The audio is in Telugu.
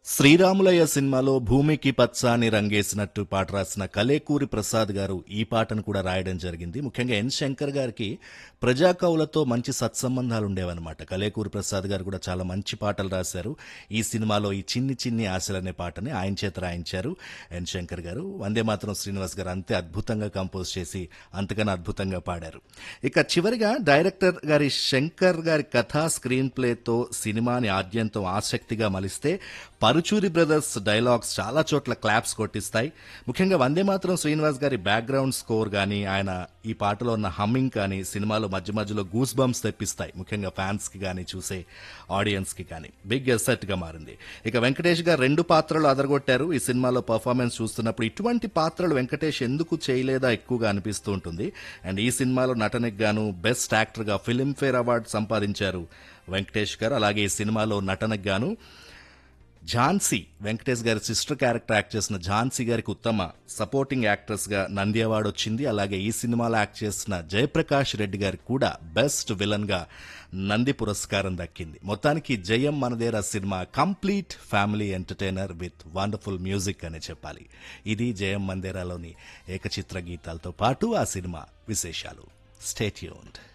శ్రీరాములయ్య సినిమాలో భూమికి పచ్చాని రంగేసినట్టు పాట రాసిన కలేకూరి ప్రసాద్ గారు ఈ పాటను కూడా రాయడం జరిగింది ముఖ్యంగా ఎన్ శంకర్ గారికి ప్రజాకవులతో మంచి సత్సంబంధాలు ఉండేవన్నమాట కలేకూరి ప్రసాద్ గారు కూడా చాలా మంచి పాటలు రాశారు ఈ సినిమాలో ఈ చిన్ని చిన్ని ఆశలు అనే పాటని ఆయన చేత రాయించారు ఎన్ శంకర్ గారు వందే మాత్రం శ్రీనివాస్ గారు అంతే అద్భుతంగా కంపోజ్ చేసి అంతకన్నా అద్భుతంగా పాడారు ఇక చివరిగా డైరెక్టర్ గారి శంకర్ గారి కథ స్క్రీన్ ప్లేతో సినిమాని ఆద్యంతం ఆసక్తిగా మలిస్తే పరుచూరి బ్రదర్స్ డైలాగ్స్ చాలా చోట్ల క్లాప్స్ కొట్టిస్తాయి ముఖ్యంగా వందే మాత్రం శ్రీనివాస్ గారి బ్యాక్గ్రౌండ్ స్కోర్ కానీ ఆయన ఈ పాటలో ఉన్న హమ్మింగ్ కానీ సినిమాలో మధ్య మధ్యలో గూస్ బంప్స్ తెప్పిస్తాయి ముఖ్యంగా ఫ్యాన్స్ కి కానీ చూసే ఆడియన్స్ కి కానీ బిగ్ ఎసెట్ గా మారింది ఇక వెంకటేష్ గారు రెండు పాత్రలు అదరగొట్టారు ఈ సినిమాలో పర్ఫార్మెన్స్ చూస్తున్నప్పుడు ఇటువంటి పాత్రలు వెంకటేష్ ఎందుకు చేయలేదా ఎక్కువగా అనిపిస్తూ ఉంటుంది అండ్ ఈ సినిమాలో నటనకు గాను బెస్ట్ యాక్టర్ గా ఫిల్మ్ఫేర్ అవార్డు సంపాదించారు వెంకటేష్ గారు అలాగే ఈ సినిమాలో నటనకు గాను ఝాన్సీ వెంకటేష్ గారి సిస్టర్ క్యారెక్టర్ యాక్ట్ చేసిన ఝాన్సీ గారికి ఉత్తమ సపోర్టింగ్ యాక్ట్రెస్ గా నంది అవార్డు వచ్చింది అలాగే ఈ సినిమాలో యాక్ట్ చేసిన జయప్రకాష్ రెడ్డి గారికి కూడా బెస్ట్ విలన్ గా నంది పురస్కారం దక్కింది మొత్తానికి జయం మనదేరా సినిమా complete family entertainer with wonderful music అని చెప్పాలి ఇది జయం మందేరాలోని ఏకచిత్ర గీతాలతో పాటు ఆ సినిమా విశేషాలు స్టేట్యూన్డ్